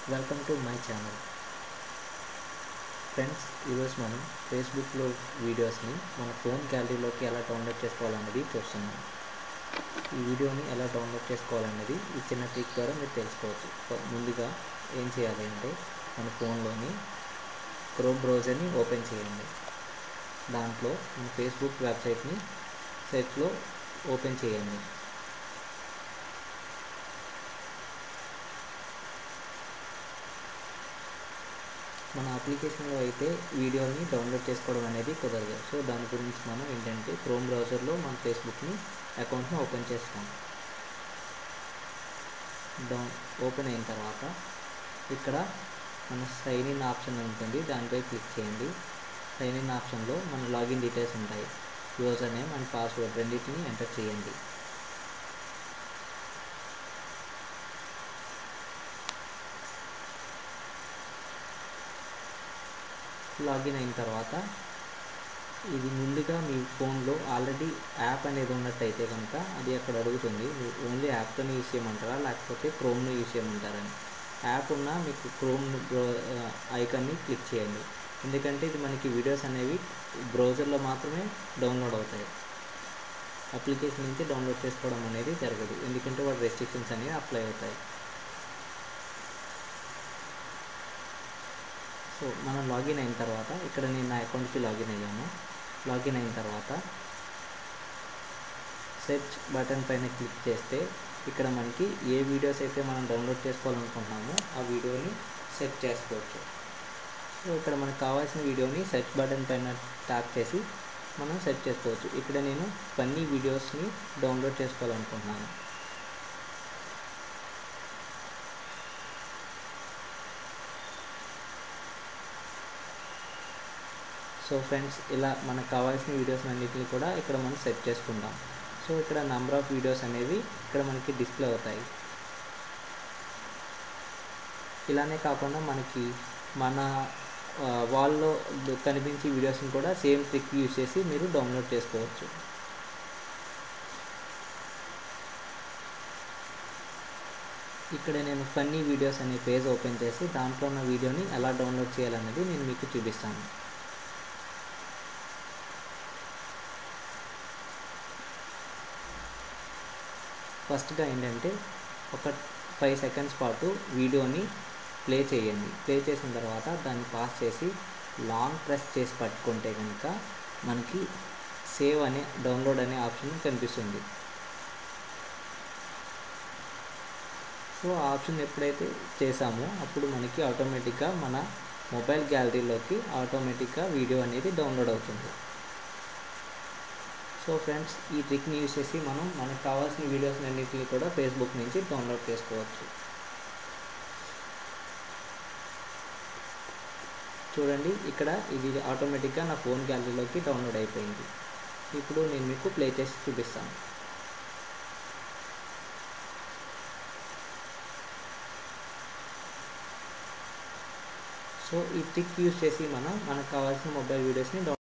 welcome to my channel friends ఈరోజు మనం ఫేస్బుక్లో వీడియోస్ని మన ఫోన్ గ్యాలరీలోకి ఎలా డౌన్లోడ్ చేసుకోవాలన్నది చూస్తున్నాం ఈ వీడియోని ఎలా డౌన్లోడ్ చేసుకోవాలన్నది ఈ చిన్న ట్రిక్ ద్వారా మీరు తెలుసుకోవచ్చు ఫ- ముందుగా ఏం చేయాలి అంటే మన ఫోన్లోని క్రోమ్ బ్రౌజర్ని ఓపెన్ చేయండి దాంట్లో మన ఫేస్బుక్ వెబ్సైట్ని సెర్చ్లో ఓపెన్ చేయండి మన అప్లికేషన్లో అయితే వీడియోని డౌన్లోడ్ చేసుకోవడం అనేది కుదరదు సో దాని గురించి మనం ఏంటంటే క్రోమ్ బ్రౌజర్లో మన ఫేస్బుక్ని అకౌంట్ని ఓపెన్ చేస్తాం డౌన్ ఓపెన్ అయిన తర్వాత ఇక్కడ మన సైన్ ఇన్ ఆప్షన్ ఉంటుంది దానిపై క్లిక్ చేయండి సైన్ ఇన్ ఆప్షన్లో మన లాగిన్ డీటెయిల్స్ ఉంటాయి యూజర్ నేమ్ అండ్ పాస్వర్డ్ రెండింటిని ఎంటర్ చేయండి లాగిన్ అయిన తర్వాత ఇది ముందుగా మీ ఫోన్లో ఆల్రెడీ యాప్ అనేది ఉన్నట్టయితే కనుక అది అక్కడ అడుగుతుంది మీరు ఓన్లీ యాప్తోనే యూస్ చేయమంటారా లేకపోతే క్రోమ్ను యూస్ చేయమంటారని యాప్ ఉన్న మీకు క్రోమ్ ఐకాన్ని క్లిక్ చేయండి ఎందుకంటే ఇది మనకి వీడియోస్ అనేవి బ్రౌజర్లో మాత్రమే డౌన్లోడ్ అవుతాయి అప్లికేషన్ నుంచి డౌన్లోడ్ చేసుకోవడం అనేది జరగదు ఎందుకంటే వాటి రెస్ట్రిక్షన్స్ అనేవి అప్లై అవుతాయి సో మనం లాగిన్ అయిన తర్వాత ఇక్కడ నేను నా అకౌంట్కి లాగిన్ అయ్యాను లాగిన్ అయిన తర్వాత సెర్చ్ బటన్ పైన క్లిక్ చేస్తే ఇక్కడ మనకి ఏ వీడియోస్ అయితే మనం డౌన్లోడ్ చేసుకోవాలనుకుంటున్నామో ఆ వీడియోని సెర్చ్ చేసుకోవచ్చు సో ఇక్కడ మనకు కావాల్సిన వీడియోని సెర్చ్ బటన్ పైన ట్యాప్ చేసి మనం సెర్చ్ చేసుకోవచ్చు ఇక్కడ నేను ఫన్నీ వీడియోస్ని డౌన్లోడ్ చేసుకోవాలనుకుంటున్నాను సో ఫ్రెండ్స్ ఇలా మనకు కావాల్సిన వీడియోస్ అన్నిటిని కూడా ఇక్కడ మనం సెట్ చేసుకుందాం సో ఇక్కడ నెంబర్ ఆఫ్ వీడియోస్ అనేవి ఇక్కడ మనకి డిస్ప్లే అవుతాయి ఇలానే కాకుండా మనకి మన వాల్లో కనిపించే వీడియోస్ని కూడా సేమ్ ట్రిక్ యూజ్ చేసి మీరు డౌన్లోడ్ చేసుకోవచ్చు ఇక్కడ నేను ఫన్నీ వీడియోస్ అనే పేజ్ ఓపెన్ చేసి దాంట్లో ఉన్న వీడియోని ఎలా డౌన్లోడ్ చేయాలనేది నేను మీకు చూపిస్తాను ఫస్ట్గా ఏంటంటే ఒక ఫైవ్ సెకండ్స్ పాటు వీడియోని ప్లే చేయండి ప్లే చేసిన తర్వాత దాన్ని పాస్ చేసి లాంగ్ ప్రెస్ చేసి పట్టుకుంటే కనుక మనకి సేవ్ అనే డౌన్లోడ్ అనే ఆప్షన్ కనిపిస్తుంది సో ఆ ఆప్షన్ ఎప్పుడైతే చేసామో అప్పుడు మనకి ఆటోమేటిక్గా మన మొబైల్ గ్యాలరీలోకి ఆటోమేటిక్గా వీడియో అనేది డౌన్లోడ్ అవుతుంది సో ఫ్రెండ్స్ ఈ ట్రిక్ని యూస్ చేసి మనం మనకు కావాల్సిన వీడియోస్ అన్నింటినీ కూడా ఫేస్బుక్ నుంచి డౌన్లోడ్ చేసుకోవచ్చు చూడండి ఇక్కడ ఇది ఆటోమేటిక్గా నా ఫోన్ గ్యాలరీలోకి డౌన్లోడ్ అయిపోయింది ఇప్పుడు నేను మీకు ప్లే చేసి చూపిస్తాను సో ఈ ట్రిక్ యూస్ చేసి మనం మనకు కావాల్సిన మొబైల్ వీడియోస్ని